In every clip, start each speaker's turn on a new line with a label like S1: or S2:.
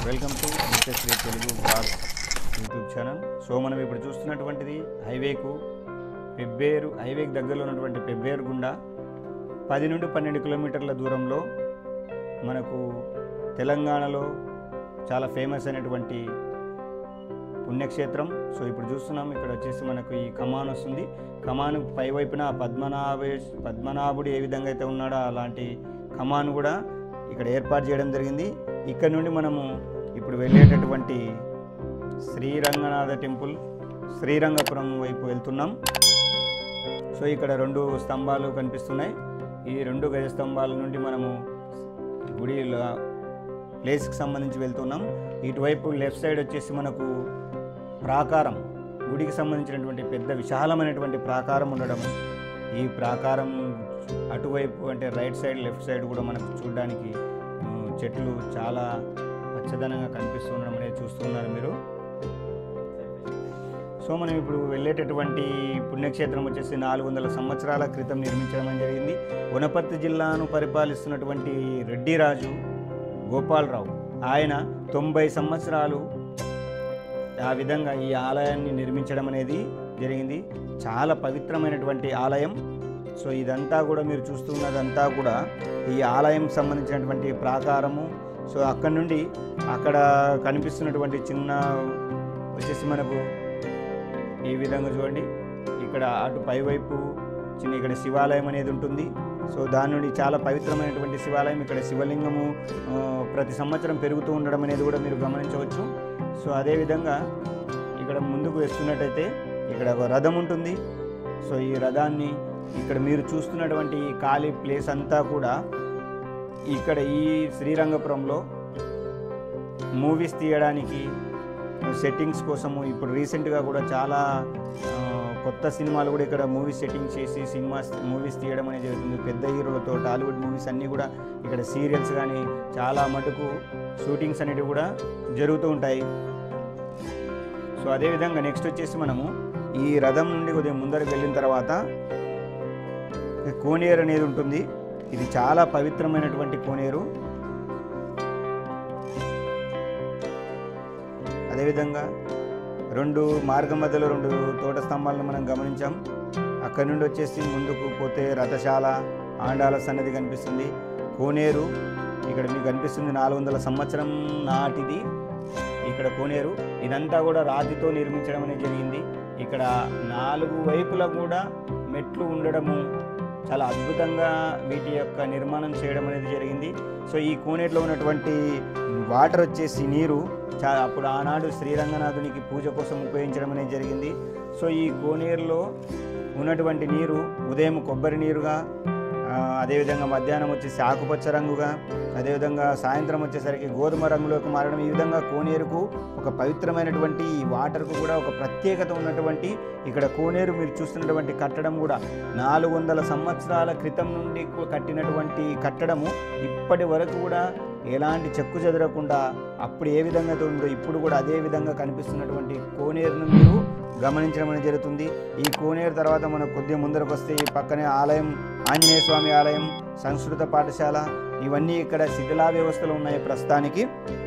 S1: welcome to Nityasri Telugu blog YouTube channel so మనం ఇప్పుడు చూస్తున్నటువంటిది హైవేకు పెబ్బేరు హైవేకి దగ్గరలో ఉన్నటువంటి పెబ్బేరు గుండా పది నుండి పన్నెండు కిలోమీటర్ల దూరంలో మనకు తెలంగాణలో చాలా ఫేమస్ అయినటువంటి పుణ్యక్షేత్రం సో ఇప్పుడు చూస్తున్నాం ఇక్కడ వచ్చేసి మనకు ఈ కమాన్ వస్తుంది కమాను పై వైపున పద్మనాభే పద్మనాభుడు ఏ విధంగా అయితే ఉన్నాడో అలాంటి కమాన్ కూడా ఇక్కడ ఏర్పాటు చేయడం జరిగింది ఇక్కడ నుండి మనము ఇప్పుడు వెళ్ళేటటువంటి శ్రీరంగనాథ టెంపుల్ శ్రీరంగపురం వైపు వెళ్తున్నాం సో ఇక్కడ రెండు స్తంభాలు కనిపిస్తున్నాయి ఈ రెండు గజ స్తంభాల నుండి మనము గుడి ల- ప్లేస్కి సంబంధించి వెళ్తున్నాం ఇటువైపు లెఫ్ట్ సైడ్ వచ్చేసి మనకు ప్రాకారం గుడికి సంబంధించినటువంటి పెద్ద విశాలమైనటువంటి ప్రాకారం ఉండడం ఈ ప్రాకారం అటువైపు అంటే రైట్ సైడ్ లెఫ్ట్ సైడ్ కూడా మనకు చూడడానికి ఆ, చెట్లు చాలా పచ్చదనంగా కనిపిస్తుండడం అనేది చూస్తున్నారు మీరు సో మనం ఇప్పుడు వెళ్ళేటటువంటి పుణ్యక్షేత్రం వచ్చేసి నాలుగు వందల సంవత్సరాల క్రితం నిర్మించడం అనేది జరిగింది వనపర్తి జిల్లాను పరిపాలిస్తున్నటువంటి రెడ్డిరాజు గోపాలరావు ఆయన తొంభై సంవత్సరాలు ఆ విధంగా ఈ ఆలయాన్ని నిర్మించడం అనేది జరిగింది చాలా పవిత్రమైనటువంటి ఆలయం సో ఇదంతా కూడా మీరు చూస్తున్నదంతా కూడా ఈ ఆలయం సంబంధించినటువంటి ప్రాకారము సో అక్కడ నుండి అక్కడ కనిపిస్తున్నటువంటి చిన్న వచ్చేసి మనకు ఈ విధంగా చూడండి ఇక్కడ అటు పైవైపు చిన్న ఇక్కడ శివాలయం అనేది ఉంటుంది సో దాని నుండి చాలా పవిత్రమైనటువంటి శివాలయం ఇక్కడ శివలింగము ఆ, ప్రతి సంవత్సరం పెరుగుతూ ఉండడం అనేది కూడా మీరు గమనించవచ్చు సో అదేవిధంగా ఇక్కడ ముందుకు వేస్తున్నట్టయితే ఇక్కడ ఒక రథం ఉంటుంది సో ఈ రథాన్ని ఇక్కడ మీరు చూస్తున్నటువంటి ఈ ఖాళీ ప్లేస్ అంతా కూడా ఇక్కడ ఈ శ్రీరంగపురంలో మూవీస్ తీయడానికి సెట్టింగ్స్ కోసము ఇప్పుడు రీసెంట్గా కూడా చాలా ఆ, కొత్త సినిమాలు కూడా ఇక్కడ మూవీస్ సెట్టింగ్ చేసి సినిమా మూవీస్ తీయడం అనేది జరుగుతుంది పెద్ద హీరోలతో టాలీవుడ్ మూవీస్ అన్నీ కూడా ఇక్కడ సీరియల్స్ కానీ చాలా మటుకు షూటింగ్స్ అనేవి కూడా జరుగుతూ ఉంటాయి సో అదేవిధంగా నెక్స్ట్ వచ్చేసి మనము ఈ రథం నుండి కొద్దిగా ముందరకు వెళ్ళిన తర్వాత కోనేరు అనేది ఉంటుంది ఇది చాలా పవిత్రమైనటువంటి కోనేరు అదేవిధంగా రెండు మార్గం మధ్యలో రెండు తోట స్తంభాలను మనం గమనించాం అక్కడి నుండి వచ్చేసి ముందుకు పోతే రథశాల ఆండాల సన్నది కనిపిస్తుంది కోనేరు ఇక్కడ మీకు కనిపిస్తుంది నాలుగు వందల సంవత్సరం నాటిది ఇక్కడ కోనేరు ఇదంతా కూడా రాతితో నిర్మించడం అనేది జరిగింది ఇక్కడ నాలుగు వైపులా కూడా మెట్లు ఉండడము చాలా అద్భుతంగా వీటి యొక్క నిర్మాణం చేయడం అనేది జరిగింది సో ఈ కోనేరులో ఉన్నటువంటి వాటర్ వచ్చేసి నీరు చా అప్పుడు ఆనాడు శ్రీరంగనాథునికి పూజ కోసం ఉపయోగించడం అనేది జరిగింది సో ఈ కోనేరులో ఉన్నటువంటి నీరు ఉదయం కొబ్బరి నీరుగా ఆ, అదేవిధంగా మధ్యాహ్నం వచ్చేసి ఆకుపచ్చ రంగుగా అదేవిధంగా సాయంత్రం వచ్చేసరికి గోధుమ రంగులోకి మారడం ఈ విధంగా కోనేరుకు ఒక పవిత్రమైనటువంటి ఈ వాటర్కు కూడా ఒక ప్రత్యేకత ఉన్నటువంటి ఇక్కడ కోనేరు మీరు చూస్తున్నటువంటి కట్టడం కూడా నాలుగు వందల సంవత్సరాల క్రితం నుండి కు- కట్టినటువంటి కట్టడము ఇప్పటి వరకు కూడా ఎలాంటి చెక్కు చెదరకుండా అప్పుడు ఏ విధంగా అయితే ఉందో ఇప్పుడు కూడా అదే విధంగా కనిపిస్తున్నటువంటి కోనేరును మీరు గమనించడం అనేది జరుగుతుంది ఈ కోనేరు తర్వాత మనకు కొద్దిగా ముందరకు వస్తే ఈ పక్కనే ఆలయం ఆంజనేయ స్వామి ఆలయం సంస్కృత పాఠశాల ఇవన్నీ ఇక్కడ శిథిలా వ్యవస్థలో ఉన్నాయి ప్రస్తుతానికి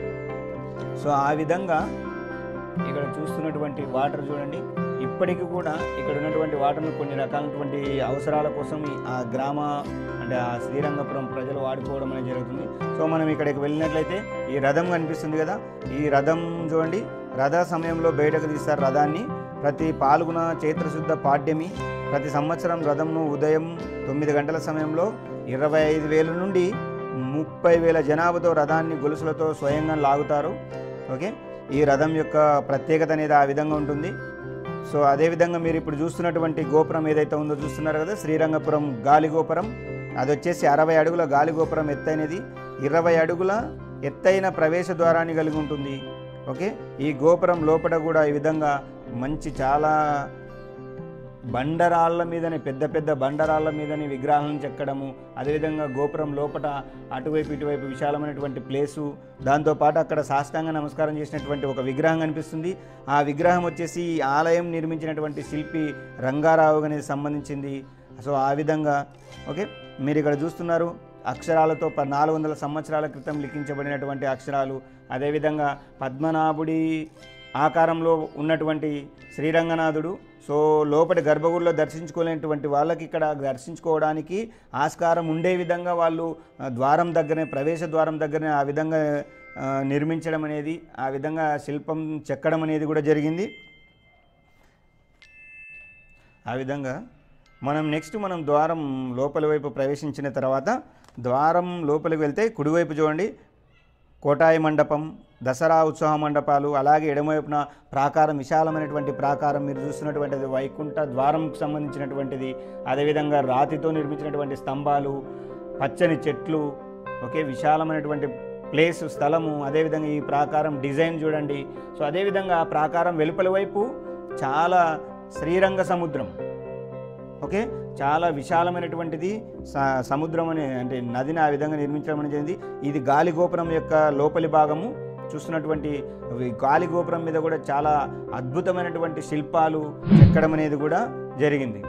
S1: సో ఆ విధంగా ఇక్కడ చూస్తున్నటువంటి వాటర్ చూడండి ఇప్పటికీ కూడా ఇక్కడ ఉన్నటువంటి వాటర్ను కొన్ని రకాలైనటువంటి అవసరాల కోసం ఈ ఆ గ్రామ అంటే ఆ శ్రీరంగపురం ప్రజలు వాడుకోవడం అనేది జరుగుతుంది సో మనం ఇక్కడికి వెళ్ళినట్లయితే ఈ రథం కనిపిస్తుంది కదా ఈ రథం చూడండి రథ సమయంలో బయటకు తీస్తారు రథాన్ని ప్రతి పాల్గొన చైత్రశుద్ధ పాడ్యమి ప్రతి సంవత్సరం రథంను ఉదయం తొమ్మిది గంటల సమయంలో ఇరవై ఐదు వేల నుండి ముప్పై వేల జనాభాతో రథాన్ని గొలుసులతో స్వయంగా లాగుతారు ఓకే ఈ రథం యొక్క ప్రత్యేకత అనేది ఆ విధంగా ఉంటుంది సో అదేవిధంగా మీరు ఇప్పుడు చూస్తున్నటువంటి గోపురం ఏదైతే ఉందో చూస్తున్నారు కదా శ్రీరంగపురం గాలి గోపురం అది వచ్చేసి అరవై అడుగుల గాలి గోపురం ఎత్తైనది ఇరవై అడుగుల ఎత్తైన ప్రవేశ ద్వారాన్ని కలిగి ఉంటుంది ఓకే ఈ గోపురం లోపల కూడా ఈ విధంగా మంచి చాలా బండరాళ్ళ మీదనే పెద్ద పెద్ద బండరాళ్ళ మీదనే విగ్రహాలను చెక్కడము అదేవిధంగా గోపురం లోపట అటువైపు ఇటువైపు విశాలమైనటువంటి ప్లేసు దాంతోపాటు అక్కడ సాష్టాంగ నమస్కారం చేసినటువంటి ఒక విగ్రహం కనిపిస్తుంది ఆ విగ్రహం వచ్చేసి ఈ ఆలయం నిర్మించినటువంటి శిల్పి రంగారావు అనేది సంబంధించింది సో ఆ విధంగా ఓకే మీరు ఇక్కడ చూస్తున్నారు అక్షరాలతో ప నాలుగు వందల సంవత్సరాల క్రితం లిఖించబడినటువంటి అక్షరాలు అదేవిధంగా పద్మనాభుడి ఆకారంలో ఉన్నటువంటి శ్రీరంగనాథుడు సో లోపలి గర్భగుడిలో దర్శించుకోలేనటువంటి వాళ్ళకి ఇక్కడ దర్శించుకోవడానికి ఆస్కారం ఉండే విధంగా వాళ్ళు ఆ, ద్వారం దగ్గరనే ప్రవేశ ద్వారం దగ్గరనే ఆ విధంగా ఆ, నిర్మించడం అనేది ఆ విధంగా శిల్పం చెక్కడం అనేది కూడా జరిగింది ఆ విధంగా మనం నెక్స్ట్ మనం ద్వారం లోపలి వైపు ప్రవేశించిన తర్వాత ద్వారం లోపలికి వెళ్తే కుడివైపు చూడండి కోటాయి మండపం దసరా ఉత్సవ మండపాలు అలాగే ఎడమవైపున ప్రాకారం విశాలమైనటువంటి ప్రాకారం మీరు చూస్తున్నటువంటిది వైకుంఠ ద్వారంకు సంబంధించినటువంటిది అదేవిధంగా రాతితో నిర్మించినటువంటి స్తంభాలు పచ్చని చెట్లు ఓకే విశాలమైనటువంటి ప్లేస్ స్థలము అదేవిధంగా ఈ ప్రాకారం డిజైన్ చూడండి సో అదేవిధంగా ఆ ప్రాకారం వెలుపలి వైపు చాలా శ్రీరంగ సముద్రం ఓకే చాలా విశాలమైనటువంటిది స- సముద్రం అనే అంటే నదిని ఆ విధంగా నిర్మించడం అనేది జరిగింది ఇది గాలి గోపురం యొక్క లోపలి భాగము చూస్తున్నటువంటి ఈ గాలి గోపురం మీద కూడా చాలా అద్భుతమైనటువంటి శిల్పాలు చెక్కడం అనేది కూడా జరిగింది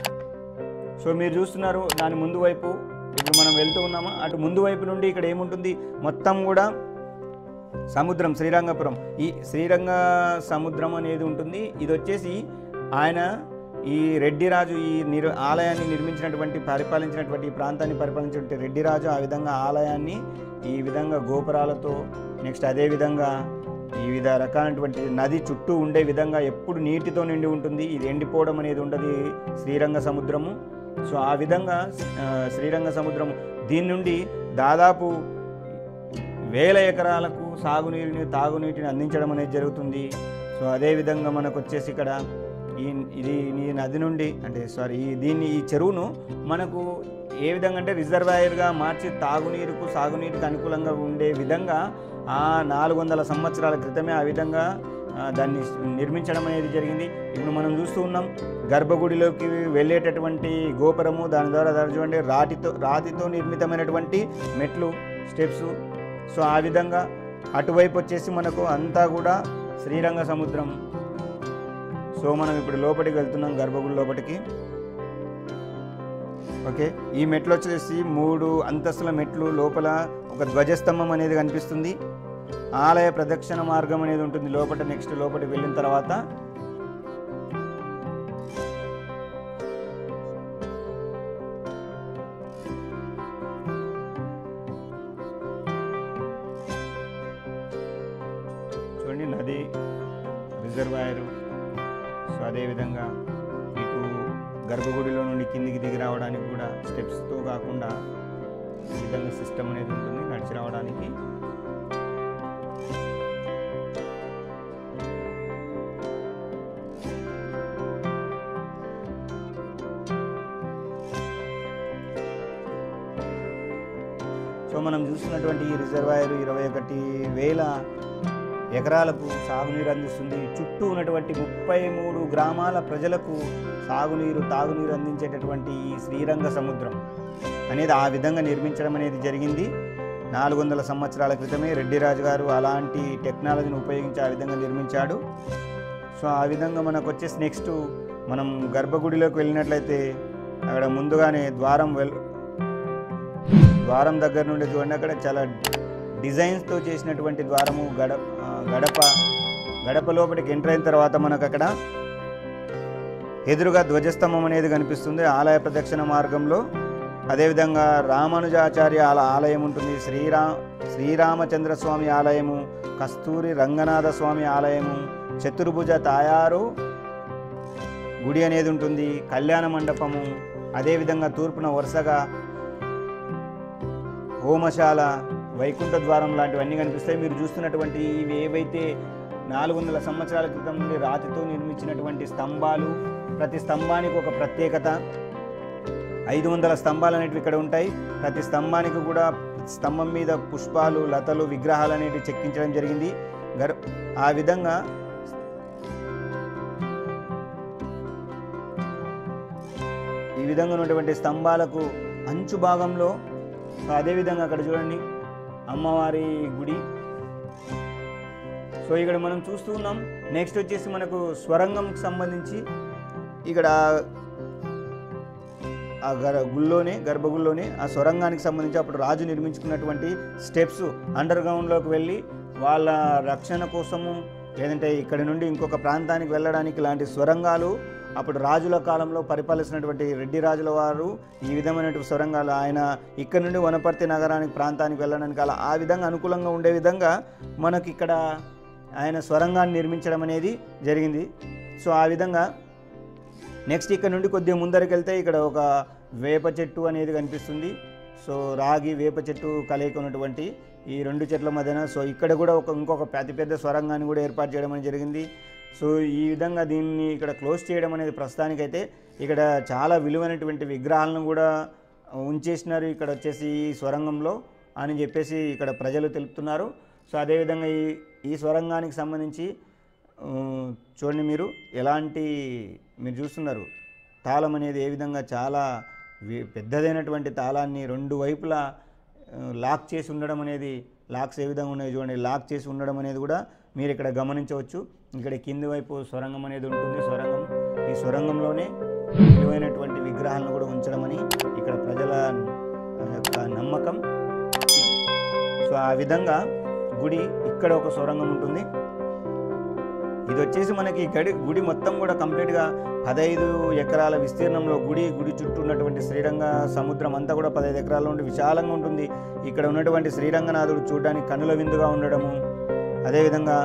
S1: సో మీరు చూస్తున్నారు దాని ముందు వైపు ఇప్పుడు మనం వెళ్తూ ఉన్నామా అటు ముందు వైపు నుండి ఇక్కడ ఏముంటుంది మొత్తం కూడా సముద్రం శ్రీరంగపురం ఈ శ్రీరంగ సముద్రం అనేది ఉంటుంది ఇది వచ్చేసి ఆయన ఈ రెడ్డిరాజు ఈ నిర్ ఆలయాన్ని నిర్మించినటువంటి పరిపాలించినటువంటి ఈ ప్రాంతాన్ని పరిపాలించినటువంటి రెడ్డిరాజు ఆ విధంగా ఆలయాన్ని ఈ విధంగా గోపురాలతో నెక్స్ట్ అదే విధంగా ఈ వివిధ రకాలైనటువంటి నది చుట్టూ ఉండే విధంగా ఎప్పుడు నీటితో నిండి ఉంటుంది ఇది ఎండిపోవడం అనేది ఉండదు ఈ శ్రీరంగ సముద్రము సో ఆ విధంగా ఆ, శ్రీరంగ సముద్రం దీని నుండి దాదాపు వేల ఎకరాలకు సాగునీరుని తాగునీటిని అందించడం అనేది జరుగుతుంది సో అదేవిధంగా మనకు వచ్చేసి ఇక్కడ ఈ ఇది ఈ నది నుండి అంటే సారీ ఈ దీన్ని ఈ చెరువును మనకు ఏ విధంగా అంటే రిజర్వాయర్గా మార్చి తాగునీరుకు సాగునీటికి అనుకూలంగా ఉండే విధంగా ఆ నాలుగు వందల సంవత్సరాల క్రితమే ఆ విధంగా ఆ, దాన్ని నిర్మించడం అనేది జరిగింది ఇప్పుడు మనం చూస్తూ ఉన్నాం గర్భగుడిలోకి వెళ్ళేటటువంటి గోపురము దాని ద్వారా దాని చూడండి రాతితో రాతితో నిర్మితమైనటువంటి మెట్లు స్టెప్స్ సో ఆ విధంగా అటువైపు వచ్చేసి మనకు అంతా కూడా శ్రీరంగ సముద్రం సో మనం ఇప్పుడు లోపలికి వెళ్తున్నాం గర్భగుడి లోపలికి ఓకే ఈ మెట్లు వచ్చేసి మూడు అంతస్తుల మెట్లు లోపల ఒక ధ్వజస్తంభం అనేది కనిపిస్తుంది ఆలయ ప్రదక్షిణ మార్గం అనేది ఉంటుంది లోపల నెక్స్ట్ లోపలికి వెళ్ళిన తర్వాత చూడండి నది రిజర్వాయరు సో అదేవిధంగా ఇటు గర్భగుడిలో నుండి కిందికి దిగి రావడానికి కూడా స్టెప్స్తో కాకుండా ఈ విధంగా సిస్టమ్ అనేది ఉంటుంది నడిచి రావడానికి సో మనం చూస్తున్నటువంటి ఈ రిజర్వాయర్ ఇరవై ఒకటి వేల ఎకరాలకు సాగునీరు అందిస్తుంది చుట్టూ ఉన్నటువంటి ముప్పై మూడు గ్రామాల ప్రజలకు సాగునీరు తాగునీరు అందించేటటువంటి ఈ శ్రీరంగ సముద్రం అనేది ఆ విధంగా నిర్మించడం అనేది జరిగింది నాలుగు వందల సంవత్సరాల క్రితమే రెడ్డిరాజు గారు అలాంటి టెక్నాలజీని ఉపయోగించి ఆ విధంగా నిర్మించాడు సో ఆ విధంగా మనకు వచ్చేసి నెక్స్ట్ మనం గర్భగుడిలోకి వెళ్ళినట్లయితే అక్కడ ముందుగానే ద్వారం వెల్ ద్వారం దగ్గర నుండి చూడండి అక్కడ చాలా డిజైన్స్తో చేసినటువంటి ద్వారము గడప ఆ, గడప గడప లోపలికి ఎంటర్ అయిన తర్వాత మనకు అక్కడ ఎదురుగా ధ్వజస్తంభం అనేది కనిపిస్తుంది ఆలయ ప్రదక్షిణ మార్గంలో అదేవిధంగా రామానుజాచార్య ఆల ఆలయం ఉంటుంది శ్రీరా శ్రీరామచంద్ర స్వామి ఆలయము కస్తూరి రంగనాథ స్వామి ఆలయము చతుర్భుజ తాయారు గుడి అనేది ఉంటుంది కళ్యాణ మండపము అదేవిధంగా తూర్పున వరుసగా హోమశాల వైకుంఠ ద్వారం లాంటివన్నీ కనిపిస్తాయి మీరు చూస్తున్నటువంటి ఇవి ఏవైతే నాలుగు వందల సంవత్సరాల క్రితం నుండి రాతితో నిర్మించినటువంటి స్తంభాలు ప్రతి స్తంభానికి ఒక ప్రత్యేకత ఐదు వందల స్తంభాలు అనేటివి ఇక్కడ ఉంటాయి ప్రతి స్తంభానికి కూడా స్తంభం మీద పుష్పాలు లతలు విగ్రహాలు అనేటివి చెక్కించడం జరిగింది గర్ ఆ విధంగా ఈ విధంగా ఉన్నటువంటి స్తంభాలకు అంచు భాగంలో అదేవిధంగా అక్కడ చూడండి అమ్మవారి గుడి సో ఇక్కడ మనం చూస్తూ ఉన్నాం నెక్స్ట్ వచ్చేసి మనకు స్వరంగంకి సంబంధించి ఇక్కడ ఆ గర్ గుళ్ళోనే గర్భగుడిలోనే ఆ సొరంగానికి సంబంధించి అప్పుడు రాజు నిర్మించుకున్నటువంటి స్టెప్స్ అండర్ గ్రౌండ్లోకి వెళ్ళి వాళ్ళ రక్షణ కోసము లేదంటే ఇక్కడి నుండి ఇంకొక ప్రాంతానికి వెళ్ళడానికి ఇలాంటి సొరంగాలు అప్పుడు రాజుల కాలంలో పరిపాలిస్తున్నటువంటి రెడ్డి రాజుల వారు ఈ విధమైనటువంటి సొరంగాలు ఆయన ఇక్కడ నుండి వనపర్తి నగరానికి ప్రాంతానికి వెళ్ళడానికి అలా ఆ విధంగా అనుకూలంగా ఉండే విధంగా మనకి ఇక్కడ ఆయన స్వరంగాన్ని నిర్మించడం అనేది జరిగింది సో ఆ విధంగా నెక్స్ట్ ఇక్కడ నుండి కొద్దిగా ముందరికి వెళ్తే ఇక్కడ ఒక వేప చెట్టు అనేది కనిపిస్తుంది సో రాగి వేప చెట్టు కలయిక ఉన్నటువంటి ఈ రెండు చెట్ల మధ్యన సో ఇక్కడ కూడా ఒక ఇంకొక అతి పెద్ద స్వరంగాన్ని కూడా ఏర్పాటు చేయడం అనేది జరిగింది సో ఈ విధంగా దీన్ని ఇక్కడ క్లోజ్ చేయడం అనేది ప్రస్తుతానికైతే ఇక్కడ చాలా విలువైనటువంటి విగ్రహాలను కూడా ఉంచేసినారు ఇక్కడ వచ్చేసి ఈ స్వరంగంలో అని చెప్పేసి ఇక్కడ ప్రజలు తెలుపుతున్నారు సో అదేవిధంగా ఈ ఈ స్వరంగానికి సంబంధించి ఆ, చూడండి మీరు ఎలాంటి మీరు చూస్తున్నారు తాళం అనేది ఏ విధంగా చాలా వి- పెద్దదైనటువంటి తాళాన్ని రెండు వైపులా ఆ, లాక్ చేసి ఉండడం అనేది లాక్స్ ఏ విధంగా ఉన్నాయి చూడండి లాక్ చేసి ఉండడం అనేది కూడా మీరు ఇక్కడ గమనించవచ్చు ఇక్కడ కింది వైపు సొరంగం అనేది ఉంటుంది సొరంగం ఈ సొరంగంలోనే విలువైనటువంటి విగ్రహాలను కూడా ఉంచడమని ఇక్కడ ప్రజల ఆ, యొక్క నమ్మకం సో ఆ విధంగా గుడి ఇక్కడ ఒక సొరంగం ఉంటుంది ఇది వచ్చేసి మనకి గడి గుడి మొత్తం కూడా కంప్లీట్గా పదహైదు ఎకరాల విస్తీర్ణంలో గుడి గుడి చుట్టూ ఉన్నటువంటి శ్రీరంగ సముద్రం అంతా కూడా పదహైదు ఎకరాల నుండి విశాలంగా ఉంటుంది ఇక్కడ ఉన్నటువంటి శ్రీరంగనాథుడు చూడడానికి కనుల విందుగా ఉండడము అదేవిధంగా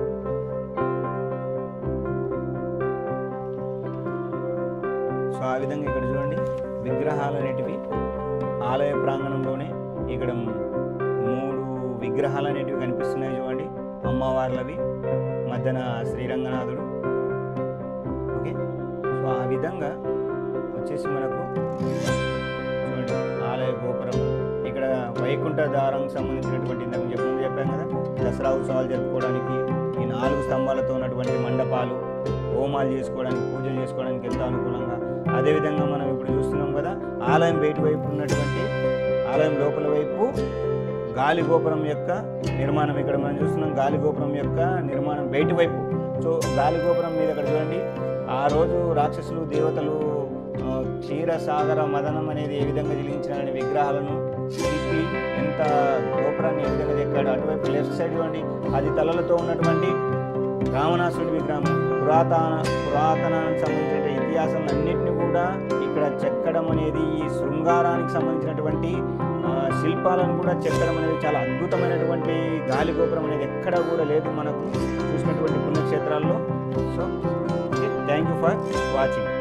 S1: సో ఆ విధంగా ఇక్కడ చూడండి విగ్రహాలు అనేటివి ఆలయ ప్రాంగణంలోనే ఇక్కడ మూడు విగ్రహాలు అనేటివి కనిపిస్తున్నాయి చూడండి అమ్మవార్లవి మధ్యన శ్రీరంగనాథుడు ఓకే సో ఆ విధంగా వచ్చేసి మనకు చూడండి ఆలయ గోపురం ఇక్కడ వైకుంఠ ద్వారంకి సంబంధించినటువంటి ఇందాక చెప్ప ముందు చెప్పాం కదా దసరా ఉత్సవాలు జరుపుకోవడానికి ఈ నాలుగు స్తంభాలతో ఉన్నటువంటి మండపాలు హోమాలు చేసుకోవడానికి పూజలు చేసుకోవడానికి ఎంతో అనుకూలంగా అదేవిధంగా మనం ఇప్పుడు చూస్తున్నాం కదా ఆలయం బయట వైపు ఉన్నటువంటి ఆలయం లోపల వైపు గాలి గోపురం యొక్క నిర్మాణం ఇక్కడ మనం చూస్తున్నాం గాలి గోపురం యొక్క నిర్మాణం బయటి వైపు సో గాలి గోపురం మీద ఇక్కడ చూడండి ఆ రోజు రాక్షసులు దేవతలు ఆ, క్షీరసాగర మదనం అనేది ఏ విధంగా జిలించిన విగ్రహాలను తిప్పి ఎంత గోపురాన్ని ఏ విధంగా చెక్కాడు అటువైపు లెఫ్ట్ సైడ్ చూడండి పది తలలతో ఉన్నటువంటి రావణాసుడి విగ్రహం పురాతన పురాతనానికి సంబంధించిన ఇతిహాసం అన్నింటినీ కూడా ఇక్కడ చెక్కడం అనేది ఈ శృంగారానికి సంబంధించినటువంటి ఆ, శిల్పాలను కూడా చెక్కడం అనేది చాలా అద్భుతమైనటువంటి గాలి గోపురం అనేది ఎక్కడ కూడా లేదు మనకు చూసినటువంటి పుణ్యక్షేత్రాల్లో so thank you for watching